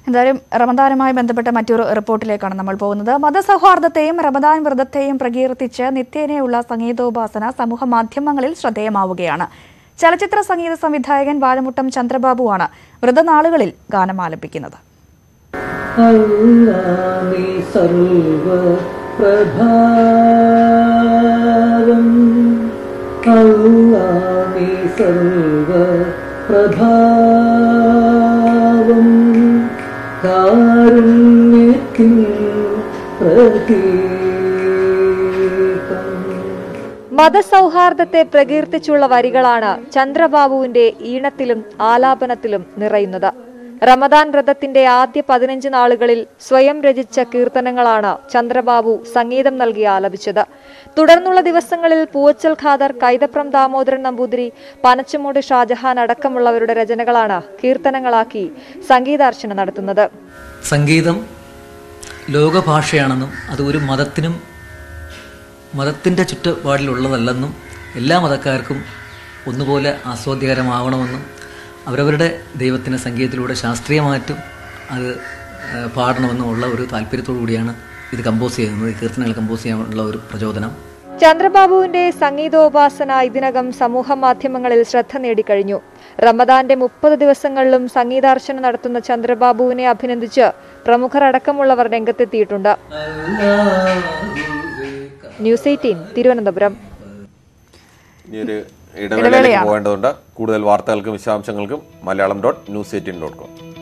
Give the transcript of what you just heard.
എന്തായാലും റമദാനുമായി ബന്ധപ്പെട്ട മറ്റൊരു റിപ്പോർട്ടിലേക്കാണ് നമ്മൾ പോകുന്നത് മതസൗഹാർദ്ദത്തെയും റമദാൻ വ്രതത്തെയും പ്രകീർത്തിച്ച് നിത്യേനയുള്ള സംഗീതോപാസന സമൂഹ മാധ്യമങ്ങളിൽ ശ്രദ്ധേയമാവുകയാണ് ചലച്ചിത്ര സംഗീത സംവിധായകൻ വാലമുട്ടം ചന്ദ്രബാബുവാണ് വ്രതനാളുകളിൽ ഗാനം ആലപിക്കുന്നത് അല്ലാ നീ സർവ പ്രഭാവം അല്ലാ നീ സർവ പ്രഭാവം കാരുണ്യത്തിൻ പ്രതീകം മതസൗഹാർദ്ദത്തെ പ്രകീർത്തിച്ചുള്ള വരികളാണ് ചന്ദ്രബാബുവിന്റെ ഈണത്തിലും ആലാപനത്തിലും നിറയുന്നത് റമദാൻ വ്രതത്തിന്റെ ആദ്യ പതിനഞ്ച് നാളുകളിൽ സ്വയം രചിച്ച കീർത്തനങ്ങളാണ് ചന്ദ്രബാബു സംഗീതം നൽകി ആലപിച്ചത് തുടർന്നുള്ള ദിവസങ്ങളിൽ പൂവച്ചൽ ഖാദർ കൈതപ്രം ദാമോദരൻ നമ്പൂതിരി പനച്ചമൂട് ഷാജഹാൻ അടക്കമുള്ളവരുടെ രചനകളാണ് കീർത്തനങ്ങളാക്കി സംഗീതാർച്ചന നടത്തുന്നത് സംഗീതം ലോകഭാഷയാണെന്നും അത് ഒരു മതത്തിനും മതത്തിൻ്റെ ചുറ്റുപാടിലുള്ളതല്ലെന്നും എല്ലാ മതക്കാർക്കും ഒന്നുപോലെ ആസ്വാദ്യകരമാവണമെന്നും അവരവരുടെ ദൈവത്തിൻ്റെ സംഗീതത്തിലൂടെ ശാസ്ത്രീയമായിട്ടും അത് ആ, പാടണമെന്നുമുള്ള ഒരു താല്പര്യത്തോടു കൂടിയാണ് ഇത് കമ്പോസ് ചെയ്യുന്നത് ഈ കീർത്തനങ്ങൾ കമ്പോസ് ചെയ്യാനുള്ള ഒരു പ്രചോദനം ചന്ദ്രബാബുവിന്റെ സംഗീതോപാസന ഇതിനകം സമൂഹ മാധ്യമങ്ങളിൽ ശ്രദ്ധ നേടിക്കഴിഞ്ഞു റമദാന്റെ മുപ്പത് ദിവസങ്ങളിലും സംഗീതാർച്ചന നടത്തുന്ന ചന്ദ്രബാബുവിനെ അഭിനന്ദിച്ച് പ്രമുഖർ അടക്കമുള്ളവർ രംഗത്തെത്തിയിട്ടുണ്ട് ന്യൂസ് എയ്റ്റീൻ തിരുവനന്തപുരം ഇനിയൊരു ഇടവേളയിലേക്ക് പോകേണ്ടതുണ്ട് കൂടുതൽ വാർത്തകൾക്കും വിശദാംശങ്ങൾക്കും Malayalam dot news eighteen dot com